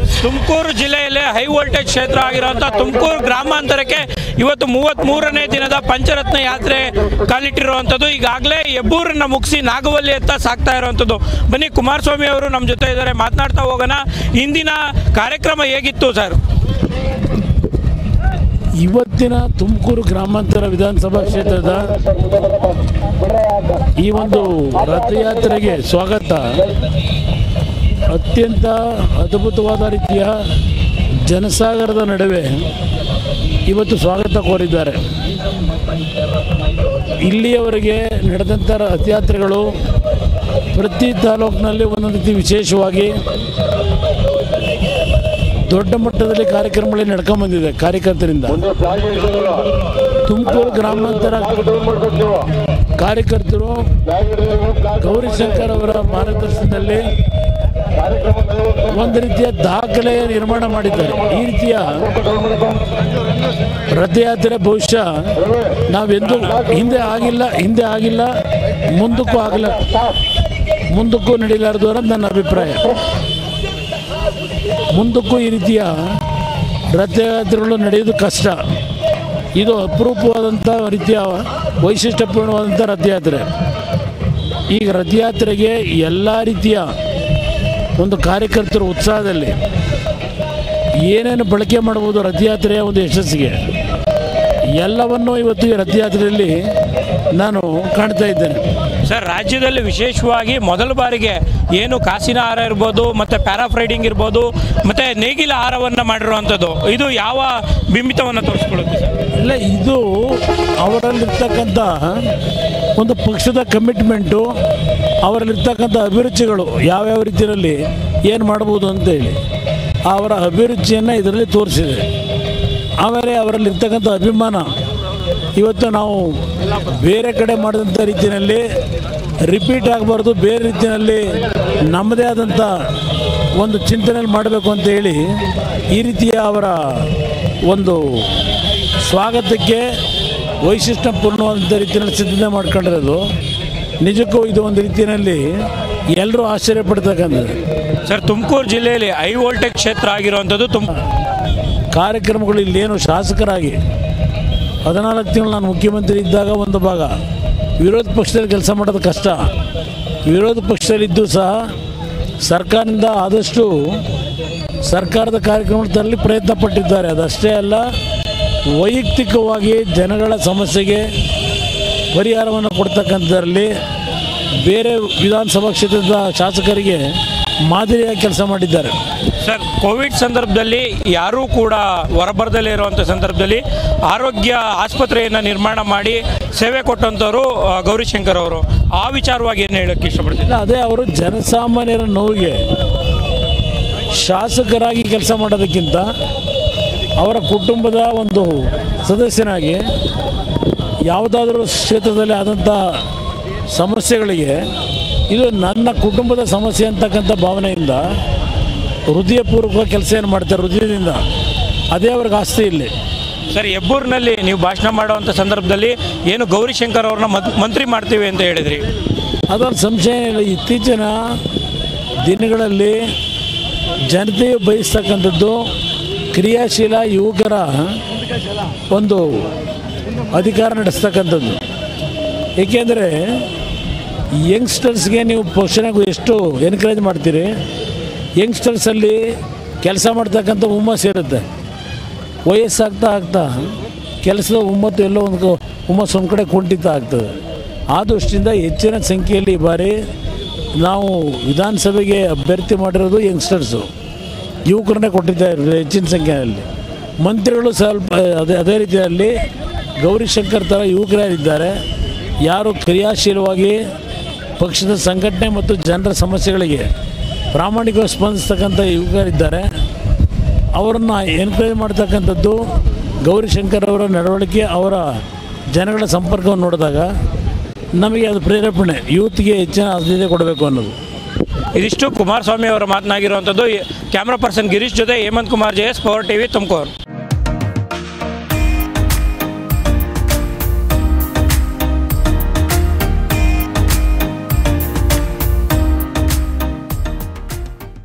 ತುಮಕೂರು ಜಿಲ್ಲೆಯಲ್ಲೇ high voltage ಕ್ಷೇತ್ರ ಆಗಿರುವಂಥ ತುಮಕೂರು ಗ್ರಾಮಾಂತರಕ್ಕೆ ಇವತ್ತು ಮೂವತ್ತ್ ಮೂರನೇ ದಿನದ ಪಂಚರತ್ನ ಯಾತ್ರೆ ಕಾಲಿಟ್ಟಿರುವಂಥದ್ದು ಈಗಾಗಲೇ ಹೆಬ್ಬೂರನ್ನ ಮುಗಿಸಿ ನಾಗವಲ್ಲಿ ಎತ್ತ ಸಾಕ್ತಾ ಇರುವಂಥದ್ದು ಬನ್ನಿ ಕುಮಾರಸ್ವಾಮಿ ಅವರು ನಮ್ಮ ಜೊತೆ ಇದ್ದಾರೆ ಮಾತನಾಡ್ತಾ ಹೋಗೋಣ ಇಂದಿನ ಕಾರ್ಯಕ್ರಮ ಹೇಗಿತ್ತು ಸರ್ ಇವತ್ತಿನ ತುಮಕೂರು ಗ್ರಾಮಾಂತರ ವಿಧಾನಸಭಾ ಕ್ಷೇತ್ರದ ಈ ಒಂದು ರಥಯಾತ್ರೆಗೆ ಸ್ವಾಗತ ಅತ್ಯಂತ ಅದ್ಭುತವಾದ ರೀತಿಯ ಜನಸಾಗರದ ನಡುವೆ ಇವತ್ತು ಸ್ವಾಗತ ಕೋರಿದ್ದಾರೆ ಇಲ್ಲಿಯವರೆಗೆ ನಡೆದಂಥ ರಥಯಾತ್ರೆಗಳು ಪ್ರತಿ ತಾಲೂಕಿನಲ್ಲಿ ಒಂದೊಂದು ರೀತಿ ವಿಶೇಷವಾಗಿ ದೊಡ್ಡ ಮಟ್ಟದಲ್ಲಿ ಕಾರ್ಯಕ್ರಮಗಳು ನಡ್ಕೊಂಬಂದಿದೆ ಕಾರ್ಯಕರ್ತರಿಂದ ತುಮಕೂರು ಗ್ರಾಮಾಂತರ ಕಾರ್ಯಕರ್ತರು ಗೌರಿಶಂಕರ್ ಅವರ ಮಾರ್ಗದರ್ಶನದಲ್ಲಿ ಒಂದು ರೀತಿಯ ದಾಖಲೆ ನಿರ್ಮಾಣ ಮಾಡಿದ್ದಾರೆ ಈ ರೀತಿಯ ರಥಯಾತ್ರೆ ಬಹುಶಃ ನಾವೆಂದೂ ಹಿಂದೆ ಆಗಿಲ್ಲ ಹಿಂದೆ ಆಗಿಲ್ಲ ಮುಂದಕ್ಕೂ ಆಗಲ್ಲ ಮುಂದಕ್ಕೂ ನಡೀಲಾರದು ಅನ್ನೋದು ನನ್ನ ಅಭಿಪ್ರಾಯ ಮುಂದಕ್ಕೂ ಈ ರೀತಿಯ ರಥಯಾತ್ರೆಗಳು ನಡೆಯೋದು ಕಷ್ಟ ಇದು ಅಪರೂಪವಾದಂಥ ರೀತಿಯ ವೈಶಿಷ್ಟ್ಯಪೂರ್ಣವಾದಂಥ ರಥಯಾತ್ರೆ ಈಗ ರಥಯಾತ್ರೆಗೆ ಎಲ್ಲ ರೀತಿಯ ಒಂದು ಕಾರ್ಯಕರ್ತರ ಉತ್ಸಾಹದಲ್ಲಿ ಏನೇನು ಬಳಕೆ ಮಾಡ್ಬೋದು ರಥಯಾತ್ರೆಯ ಒಂದು ಯಶಸ್ಸಿಗೆ ಎಲ್ಲವನ್ನೂ ಇವತ್ತು ಈ ರಥಯಾತ್ರೆಯಲ್ಲಿ ನಾನು ಕಾಣ್ತಾ ಇದ್ದೇನೆ ಸರ್ ರಾಜ್ಯದಲ್ಲಿ ವಿಶೇಷವಾಗಿ ಮೊದಲ ಬಾರಿಗೆ ಏನು ಕಾಸಿನ ಹಾರ ಇರ್ಬೋದು ಮತ್ತು ಪ್ಯಾರಾಫ್ರೈಡಿಂಗ್ ಇರ್ಬೋದು ಮತ್ತು ನೇಗಿಲ ಹಾರವನ್ನು ಮಾಡಿರುವಂಥದ್ದು ಇದು ಯಾವ ಬಿಂಬಿತವನ್ನು ತೋರಿಸ್ಕೊಳ್ಳುತ್ತೆ ಸರ್ ಇಲ್ಲ ಇದು ಅವರಲ್ಲಿರ್ತಕ್ಕಂಥ ಒಂದು ಪಕ್ಷದ ಕಮಿಟ್ಮೆಂಟು ಅವರಲ್ಲಿರ್ತಕ್ಕಂಥ ಅಭಿರುಚಿಗಳು ಯಾವ್ಯಾವ ರೀತಿಯಲ್ಲಿ ಏನು ಮಾಡ್ಬೋದು ಅಂತೇಳಿ ಅವರ ಅಭಿರುಚಿಯನ್ನು ಇದರಲ್ಲಿ ತೋರಿಸಿದೆ ಆಮೇಲೆ ಅವರಲ್ಲಿರ್ತಕ್ಕಂಥ ಅಭಿಮಾನ ಇವತ್ತು ನಾವು ಬೇರೆ ಕಡೆ ಮಾಡಿದಂಥ ರೀತಿಯಲ್ಲಿ ರಿಪೀಟ್ ಆಗಬಾರ್ದು ಬೇರೆ ರೀತಿಯಲ್ಲಿ ನಮ್ಮದೇ ಆದಂಥ ಒಂದು ಚಿಂತನೆಯಲ್ಲಿ ಮಾಡಬೇಕು ಅಂತ ಹೇಳಿ ಈ ರೀತಿಯ ಅವರ ಒಂದು ಸ್ವಾಗತಕ್ಕೆ ವೈಶಿಷ್ಟ್ಯಪೂರ್ಣವಾದಂಥ ರೀತಿಯಲ್ಲಿ ಸಿದ್ಧತೆ ಮಾಡ್ಕೊಂಡಿರೋದು ನಿಜಕ್ಕೂ ಇದು ಒಂದು ರೀತಿಯಲ್ಲಿ ಎಲ್ಲರೂ ಆಶ್ಚರ್ಯ ಪಡ್ತಕ್ಕಂಥದ್ದು ಸರ್ ತುಮಕೂರು ಜಿಲ್ಲೆಯಲ್ಲಿ ಹೈ ವೋಲ್ಟೇಜ್ ಕ್ಷೇತ್ರ ಆಗಿರುವಂಥದ್ದು ತುಮ್ ಕಾರ್ಯಕ್ರಮಗಳು ಇಲ್ಲೇನು ಶಾಸಕರಾಗಿ ಹದಿನಾಲ್ಕು ತಿಂಗಳು ನಾನು ಮುಖ್ಯಮಂತ್ರಿ ಇದ್ದಾಗ ಒಂದು ಭಾಗ ವಿರೋಧ ಪಕ್ಷದಲ್ಲಿ ಕೆಲಸ ಮಾಡೋದು ಕಷ್ಟ ವಿರೋಧ ಪಕ್ಷದಲ್ಲಿದ್ದು ಸಹ ಸರ್ಕಾರದಿಂದ ಆದಷ್ಟು ಸರ್ಕಾರದ ಕಾರ್ಯಕ್ರಮ ತರಲಿ ಪ್ರಯತ್ನ ಪಟ್ಟಿದ್ದಾರೆ ಅದಷ್ಟೇ ಅಲ್ಲ ವೈಯಕ್ತಿಕವಾಗಿ ಜನಗಳ ಸಮಸ್ಯೆಗೆ ಪರಿಹಾರವನ್ನು ಕೊಡ್ತಕ್ಕಂಥದ್ರಲ್ಲಿ ಬೇರೆ ವಿಧಾನಸಭಾ ಕ್ಷೇತ್ರದ ಶಾಸಕರಿಗೆ ಮಾದರಿಯಾಗಿ ಕೆಲಸ ಮಾಡಿದ್ದಾರೆ ಸರ್ ಕೋವಿಡ್ ಸಂದರ್ಭದಲ್ಲಿ ಯಾರೂ ಕೂಡ ಹೊರಬರದಲ್ಲೇ ಇರುವಂಥ ಸಂದರ್ಭದಲ್ಲಿ ಆರೋಗ್ಯ ಆಸ್ಪತ್ರೆಯನ್ನು ನಿರ್ಮಾಣ ಮಾಡಿ ಸೇವೆ ಕೊಟ್ಟಂಥವರು ಆ, ಗೌರಿಶಂಕರ್ ಅವರು ಆ ವಿಚಾರವಾಗಿ ಏನು ಹೇಳೋಕ್ಕೆ ಇಷ್ಟಪಡ್ತೀನಿ ಇಲ್ಲ ಅದೇ ಅವರು ಜನಸಾಮಾನ್ಯರ ನೋವಿಗೆ ಶಾಸಕರಾಗಿ ಕೆಲಸ ಮಾಡೋದಕ್ಕಿಂತ ಅವರ ಕುಟುಂಬದ ಒಂದು ಸದಸ್ಯನಾಗಿ ಯಾವುದಾದ್ರೂ ಕ್ಷೇತ್ರದಲ್ಲಿ ಆದಂಥ ಸಮಸ್ಯೆಗಳಿಗೆ ಇದು ನನ್ನ ಕುಟುಂಬದ ಸಮಸ್ಯೆ ಅಂತಕ್ಕಂಥ ಭಾವನೆಯಿಂದ ಹೃದಯಪೂರ್ವಕ ಕೆಲಸ ಏನು ಮಾಡ್ತಾರೆ ಹೃದಯದಿಂದ ಅದೇ ಅವ್ರಿಗೆ ಆಸ್ತಿ ಇಲ್ಲಿ ಸರ್ ಹೆಬ್ಬೂರಿನಲ್ಲಿ ನೀವು ಭಾಷಣ ಮಾಡುವಂಥ ಸಂದರ್ಭದಲ್ಲಿ ಏನು ಗೌರಿಶಂಕರ್ ಅವ್ರನ್ನ ಮದ್- ಮಂತ್ರಿ ಮಾಡ್ತೀವಿ ಅಂತ ಹೇಳಿದ್ರಿ ಅದರಲ್ಲಿ ಸಂಶಯ ಇಲ್ಲ ಇತ್ತೀಚಿನ ದಿನಗಳಲ್ಲಿ ಜನತೆಯು ಬಯಸ್ತಕ್ಕಂಥದ್ದು ಕ್ರಿಯಾಶೀಲ ಯುವಕರ ಒಂದು ಅಧಿಕಾರ ನಡೆಸ್ತಕ್ಕಂಥದ್ದು ಏಕೆಂದರೆ ಯಂಗ್ಸ್ಟರ್ಸ್ಗೆ ನೀವು ಪಕ್ಷನಾಗ ಎಷ್ಟು ಎನ್ಕರೇಜ್ ಮಾಡ್ತೀರಿ ಯಂಗ್ಸ್ಟರ್ಸಲ್ಲಿ ಕೆಲಸ ಮಾಡ್ತಕ್ಕಂಥ ಹುಮ್ಮಸ್ಸು ಇರುತ್ತೆ ವಯಸ್ಸಾಗ್ತಾ ಆಗ್ತಾ ಕೆಲಸದ ಹುಮ್ಮತ್ತು ಎಲ್ಲೋ ಒಂದು ಕ- ಹುಮ್ಮಸ್ಸು ಒಂದು ಕಡೆ ಕುಂಠಿತ ಆಗ್ತದೆ ಆ ದೃಷ್ಟಿಯಿಂದ ಹೆಚ್ಚಿನ ಸಂಖ್ಯೆಯಲ್ಲಿ ಈ ಬಾರಿ ನಾವು ವಿಧಾನಸಭೆಗೆ ಅಭ್ಯರ್ಥಿ ಮಾಡಿರೋದು ಯಂಗ್ಸ್ಟರ್ಸು ಯುವಕರನ್ನೇ ಕೊಟ್ಟಿದ್ದಾರೆ ಹೆಚ್ಚಿನ ಸಂಖ್ಯೆಯಲ್ಲಿ ಮಂತ್ರಿಗಳು ಸ್ವಲ್ಪ ಅದೇ ಅದೇ ರೀತಿಯಲ್ಲಿ ಗೌರಿಶಂಕರ್ ಥರ ಯುವಕರಿದ್ದಾರೆ ಯಾರು ಕ್ರಿಯಾಶೀಲವಾಗಿ ಪಕ್ಷದ ಸಂಘಟನೆ ಮತ್ತು ಜನರ ಸಮಸ್ಯೆಗಳಿಗೆ ಪ್ರಾಮಾಣಿಕವಾಗಿ ಸ್ಪಂದಿಸ್ತಕ್ಕಂಥ ಯುವಕರಿದ್ದಾರೆ ಅವರನ್ನು ಎನ್ಕರೇಜ್ ಮಾಡ್ತಕ್ಕಂಥದ್ದು ಗೌರಿಶಂಕರ್ ಅವರ ನಡವಳಿಕೆ ಅವರ ಜನಗಳ ಸಂಪರ್ಕವನ್ನು ನೋಡಿದಾಗ ನಮಗೆ ಅದು ಪ್ರೇರೇಪಣೆ ಯೂತ್ಗೆ ಹೆಚ್ಚಿನ ಆದ್ಯತೆ ಕೊಡಬೇಕು ಅನ್ನೋದು ಇದಿಷ್ಟು ಕುಮಾರಸ್ವಾಮಿ ಅವರ ಮಾತನಾಗಿರುವಂಥದ್ದು ಕ್ಯಾಮ್ರಾ ಪರ್ಸನ್ ಗಿರೀಶ್ ಜೊತೆ Hemanth Kumar J S power TV Tumakuru